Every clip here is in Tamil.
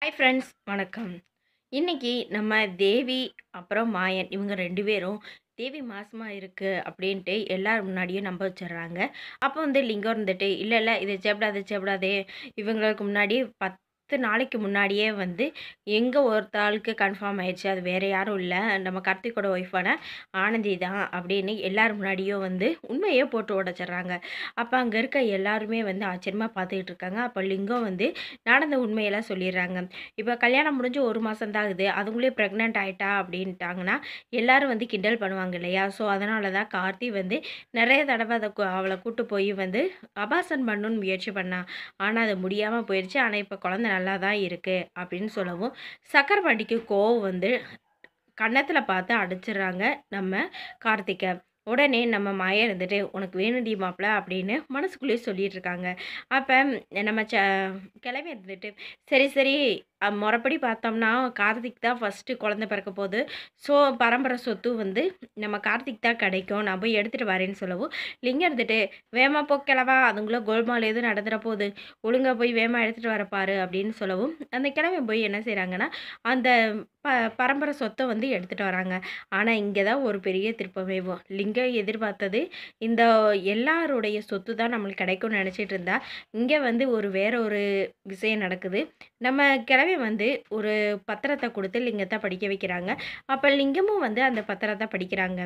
ஹாய் ஃப்ரெண்ட்ஸ் வணக்கம் இன்னைக்கு நம்ம தேவி அப்புறம் மாயன் இவங்க ரெண்டு பேரும் தேவி மாசமா இருக்கு அப்படின்ட்டு எல்லார் முன்னாடியும் நம்ப வச்சிடுறாங்க அப்போ வந்து லிங்கம் இருந்துட்டு இல்லை இல்லை இதை சேப்படாது சேப்படாதே இவங்களுக்கு முன்னாடி பத்து நாளைக்கு முன்னாடியே வந்து எங்கே ஒருத்த ஆளுக்கு கன்ஃபார்ம் ஆயிடுச்சு அது வேற யாரும் இல்லை நம்ம கார்த்திகோட ஒய்ஃபான ஆனந்தி தான் அப்படின்னு எல்லார் முன்னாடியும் வந்து உண்மையே போட்டு உடச்சிட்றாங்க அப்போ அங்கே இருக்க எல்லாருமே வந்து ஆச்சரியமாக பார்த்துக்கிட்டு இருக்காங்க அப்போ லிங்கம் வந்து நடந்த உண்மையெல்லாம் சொல்லிடுறாங்க இப்போ கல்யாணம் முடிஞ்சு ஒரு மாதம் தான் ஆகுது அதுங்களே ப்ரெக்னென்ட் ஆயிட்டா அப்படின்ட்டாங்கன்னா எல்லாரும் வந்து கிண்டல் பண்ணுவாங்க இல்லையா ஸோ அதனால தான் கார்த்தி வந்து நிறைய தடவை அதை கு- அவளை கூட்டு போய் வந்து அபாசன் பண்ணணும்னு முயற்சி பண்ணா ஆனால் அது முடியாமல் போயிடுச்சு ஆனால் இப்போ குழந்தை நல்லா தான் இருக்குது அப்படின்னு சொல்லவும் சக்கரவண்டிக்கு கோவம் வந்து கன்னத்தில் பார்த்து அடிச்சிடுறாங்க நம்ம கார்த்திகை உடனே நம்ம மாயா இருந்துட்டு உனக்கு வேணுடி மாப்பிள அப்படின்னு மனசுக்குள்ளேயே சொல்லிட்டு இருக்காங்க அப்போ நம்ம ச கிளம்பி இருந்துட்டு சரி சரி அஹ் முறைப்படி பார்த்தோம்னா கார்த்திக் தான் ஃபஸ்ட்டு குழந்தை பிறக்க போகுது ஸோ பரம்பரை சொத்து வந்து நம்ம கார்த்திக் தான் கிடைக்கும் நான் போய் எடுத்துகிட்டு வரேன்னு சொல்லவும் லிங்கம் இருந்துட்டு வேமா போ கிளவா அதுங்கள கோல்மால் எதுவும் நடந்துட போகுது ஒழுங்கா போய் வேமா எடுத்துகிட்டு வரப்பாரு அப்படின்னு சொல்லவும் அந்த கிழமை போய் என்ன செய்கிறாங்கன்னா அந்த ப பரம்பரை சொத்தை வந்து எடுத்துகிட்டு வராங்க ஆனால் இங்கே தான் ஒரு பெரிய திருப்பமேவும் லிங்கம் எதிர்பார்த்தது இந்த எல்லாருடைய சொத்து தான் நம்மளுக்கு கிடைக்கும்னு நினச்சிட்டு இருந்தா இங்கே வந்து ஒரு வேற ஒரு விஷயம் நடக்குது நம்ம கிழவி வந்து ஒரு பத்திரத்தை கொடுத்து லிங்கத்தை படிக்க வைக்கிறாங்க அப்போ லிங்கமும் வந்து அந்த பத்திரத்தை படிக்கிறாங்க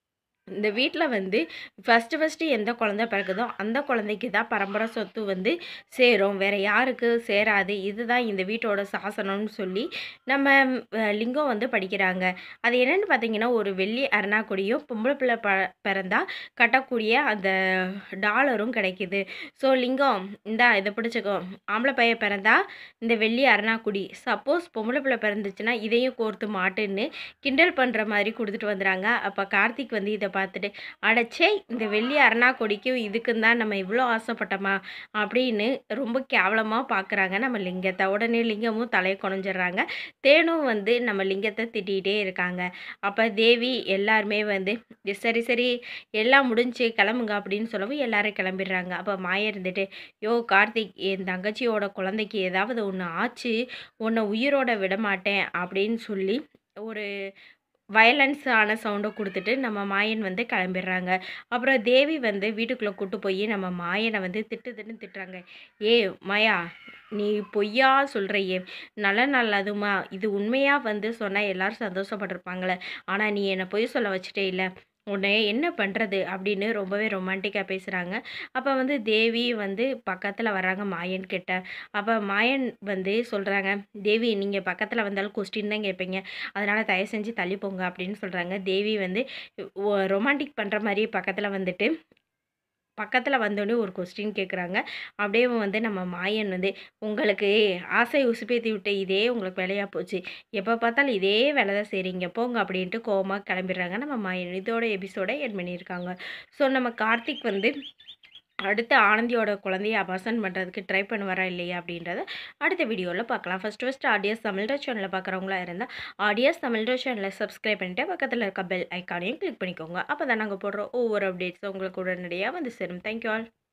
இந்த வீட்டில் வந்து ஃபஸ்ட்டு ஃபஸ்ட்டு எந்த குழந்தை பிறக்குதோ அந்த குழந்தைக்கு தான் பரம்பரை சொத்து வந்து சேரும் வேற யாருக்கு சேராது இதுதான் இந்த வீட்டோட சாசனம்னு சொல்லி நம்ம அஹ், லிங்கம் வந்து படிக்கிறாங்க அது என்னன்னு பார்த்தீங்கன்னா ஒரு வெள்ளி அருணாக்குடியும் பொம்பளை பிள்ளை ப பிறந்தா கட்டக்கூடிய அந்த டாலரும் கிடைக்குது ஸோ லிங்கம் இந்தா இதை பிடிச்சிக்கோ ஆம்பளை பையன் பிறந்தா இந்த வெள்ளி அருணாக்குடி சப்போஸ் பொம்பளை பிள்ளை பிறந்துச்சுன்னா இதையும் கோர்த்து மாட்டுன்னு கிண்டல் பண்ணுற மாதிரி கொடுத்துட்டு வந்துடுறாங்க அப்போ கார்த்திக் வந்து இதை பார்த்துட்டு அடச்சே இந்த வெள்ளி அருணாக்கொடிக்கும் இதுக்கும் தான் நம்ம இவ்வளோ ஆசைப்பட்டோமா அப்படின்னு ரொம்ப கேவலமாக பார்க்குறாங்க நம்ம லிங்கத்தை உடனே லிங்கமும் தலையை குனிஞ்சிடுறாங்க தேனும் வந்து நம்ம லிங்கத்தை திட்டிகிட்டே இருக்காங்க அப்போ தேவி எல்லாருமே வந்து சரி சரி எல்லாம் முடிஞ்சு கிளம்புங்க அப்படின்னு சொல்லவும் எல்லாரும் கிளம்பிடுறாங்க அப்போ மாயா இருந்துட்டு யோ கார்த்திக் என் தங்கச்சியோட குழந்தைக்கு ஏதாவது ஒன்று ஆச்சு உன்னை உயிரோட விட மாட்டேன் அப்படின்னு சொல்லி ஒரு வயலன்ஸ் ஆன சவுண்டை கொடுத்துட்டு நம்ம மாயன் வந்து கிளம்பிடுறாங்க அப்புறம் தேவி வந்து வீட்டுக்குள்ளே கூட்டு போய் நம்ம மாயனை வந்து திட்டு திட்டுன்னு திட்டுறாங்க ஏ மாயா நீ பொய்யா சொல்கிறையே நல்ல நல்லதுமா இது உண்மையாக வந்து சொன்னால் எல்லாரும் சந்தோஷப்பட்டிருப்பாங்களே ஆனால் நீ என்னை பொய் சொல்ல வச்சுட்டே இல்லை உன்னை என்ன பண்ணுறது அப்படின்னு ரொம்பவே ரொமான்டிக்காக பேசுகிறாங்க அப்போ வந்து தேவி வந்து பக்கத்தில் வர்றாங்க மாயன் கிட்ட அப்போ மாயன் வந்து சொல்கிறாங்க தேவி நீங்கள் பக்கத்தில் வந்தாலும் கொஸ்டின் தான் கேட்பீங்க அதனால் தயவு செஞ்சு தள்ளி போங்க அப்படின்னு சொல்கிறாங்க தேவி வந்து ரொமான்டிக் பண்ணுற மாதிரியே பக்கத்தில் வந்துட்டு பக்கத்தில் வந்தோடனே ஒரு கொஸ்டின் கேட்குறாங்க அப்படியே வந்து நம்ம மாயன் வந்து உங்களுக்கு ஆசை உசுப்பேத்தி விட்ட இதே உங்களுக்கு வேலையாக போச்சு எப்போ பார்த்தாலும் இதே வேலை தான் செய்கிறீங்க போங்க அப்படின்ட்டு கோவமாக கிளம்பிடுறாங்க நம்ம மாயன் இதோட எபிசோட எட் பண்ணியிருக்காங்க ஸோ நம்ம கார்த்திக் வந்து அடுத்து ஆனந்தியோட குழந்தைய அபாசன் பண்ணுறதுக்கு ட்ரை பண்ணுவாரா இல்லையா அப்படின்றத அடுத்த வீடியோவில் பார்க்கலாம் ஃபஸ்ட் ஃபஸ்ட் ஆடியஸ் தமிழ் சேனலில் பார்க்குறவங்களா இருந்தால் ஆடியஸ் தமிழ் சேனலை சப்ஸ்கிரைப் பண்ணிட்டு பக்கத்தில் இருக்க பெல் ஐக்கானையும் கிளிக் பண்ணிக்கோங்க அப்போ தான் நாங்கள் போடுற ஒவ்வொரு அப்டேட்ஸும் உங்களுக்கு உடனடியாக வந்து சேரும் தேங்க்யூ ஆல்